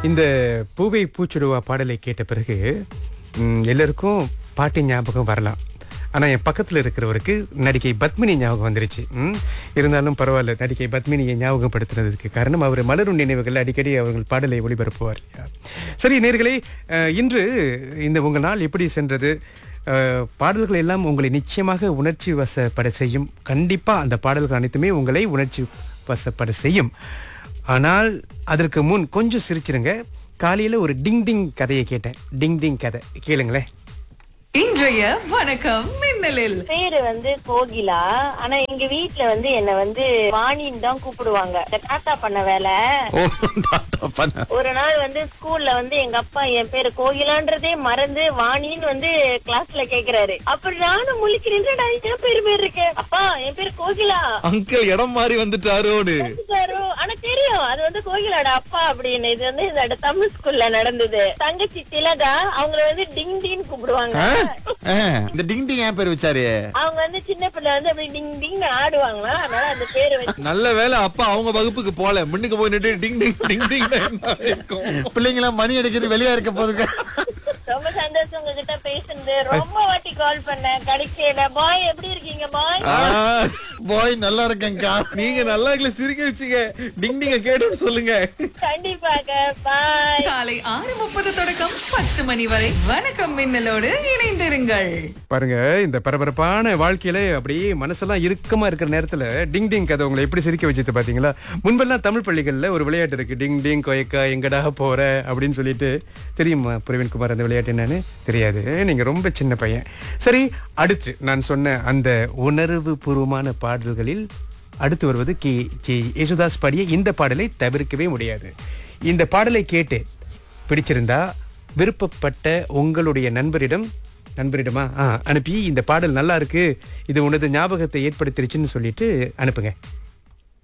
இந்த பூவை பூச்சுடுவா பாடலை கேட்ட பிறகு ம், எல்லாருக்கும் பாட்டு ஞாபகம் வரலாம் ஆனால் என் பக்கத்தில் இருக்கிறவருக்கு நடிகை பத்மினி ஞாபகம் வந்துருச்சு ம், இருந்தாலும் பரவாயில்ல நடிகை பத்மினியை ஞாபகப்படுத்துனதுக்கு காரணம் அவர் மலரும் நினைவுகள் அடிக்கடி அவர்கள் பாடலை ஒளிபரப்புவார் இல்லையா சரி நேர்களே இன்று இந்த உங்கள் நாள் எப்படி சென்றது அஹ், பாடல்கள் எல்லாம் உங்களை நிச்சயமாக உணர்ச்சி வசப்பட செய்யும் கண்டிப்பாக அந்த பாடல்கள் அனைத்துமே உங்களை உணர்ச்சி வசப்பட செய்யும் ஆனால் அதற்கு முன் கொஞ்சம் சிரிச்சிருங்க காலையில் ஒரு டிங் டிங் கதையை கேட்டேன் டிங் டிங் கதை கேளுங்களேன் இன்றைய வணக்கம் மின்னலில் பேரு வந்து கோகிலா ஆனா எங்க வீட்ல வந்து என்ன வந்து வாணின்னு தான் கூப்பிடுவாங்க இந்த தாத்தா பண்ண வேலை ஓ தாத்தா பண்ண ஒரு நாள் வந்து ஸ்கூல்ல வந்து எங்க அப்பா என் பேரு கோகிலான்றதே மறந்து வாணின்னு வந்து கிளாஸ்ல கேக்குறாரு அப்புறம் நானும் முழிக்கிறேன் என்னடா என் பேரு பேர் இருக்கு அப்பா என் பேரு கோகிலா அங்கிள் இடம் மாறி வந்துட்டாரோன்னு வந்துட்டாரு. ஆனா தெரியும் அது வந்து கோகிலாட அப்பா அப்படின்னு இது வந்து இந்த தமிழ் ஸ்கூல்ல நடந்தது தங்கச்சி திலகா அவங்கள வந்து டிங் டிங் கூப்பிடுவாங்க ஆ, இந்த டிங் டிங் ஏன் பேர் வச்சாரு அவங்க வந்து சின்ன பிள்ளை வந்து அப்படி டிங் டிங் ஆடுவாங்களா அதனால அந்த பேரு வச்சு நல்ல வேலை அப்பா அவங்க வகுப்புக்கு போல முன்னுக்கு போய் நின்று டிங் டிங் டிங் டிங் பிள்ளைங்க எல்லாம் மணி அடிக்கிறது வெளியா இருக்க போதுங்க ரொம்ப சந்தோஷம் உங்ககிட்ட பேசுனது ரொம்ப வாட்டி கால் பண்ணேன் கிடைக்கல பாய் எப்படி இருக்கீங்க பாய் பாய் நல்லா இருக்கேன்க்கா நீங்க நல்லா இருக்கல சிரிக்க வச்சுங்க டிங் டிங்க கேட்டுன்னு சொல்லுங்க கண்டிப்பாக பாய் காலை ஆறு முப்பது தொடக்கம் பத்து மணி வரை வணக்கம் மின்னலோடு இணைந்திருங்கள் பாருங்க இந்த பரபரப்பான வாழ்க்கையில அப்படியே மனசெல்லாம் இறுக்கமா இருக்கிற நேரத்துல டிங் டிங் கதை உங்களை எப்படி சிரிக்க வச்சுச்சு பாத்தீங்களா முன்பெல்லாம் தமிழ் பள்ளிகள்ல ஒரு விளையாட்டு இருக்கு டிங் டிங் கொயக்கா எங்கடா போற அப்படின்னு சொல்லிட்டு தெரியுமா பிரவீன்குமார் அந்த விளையாட்டு என்னன்னு தெரியாது நீங்க ரொம்ப சின்ன பையன் சரி அடுத்து நான் சொன்ன அந்த உணர்வு பூர்வமான பாடல்களில் அடுத்து வருவது கே ஜே யேசுதாஸ் பாடிய இந்த பாடலை தவிர்க்கவே முடியாது இந்த பாடலை கேட்டு பிடிச்சிருந்தா விருப்பப்பட்ட உங்களுடைய நண்பரிடம் நண்பரிடமா ஆ அனுப்பி இந்த பாடல் நல்லா இருக்கு இது உனது ஞாபகத்தை ஏற்படுத்திருச்சுன்னு சொல்லிட்டு அனுப்புங்க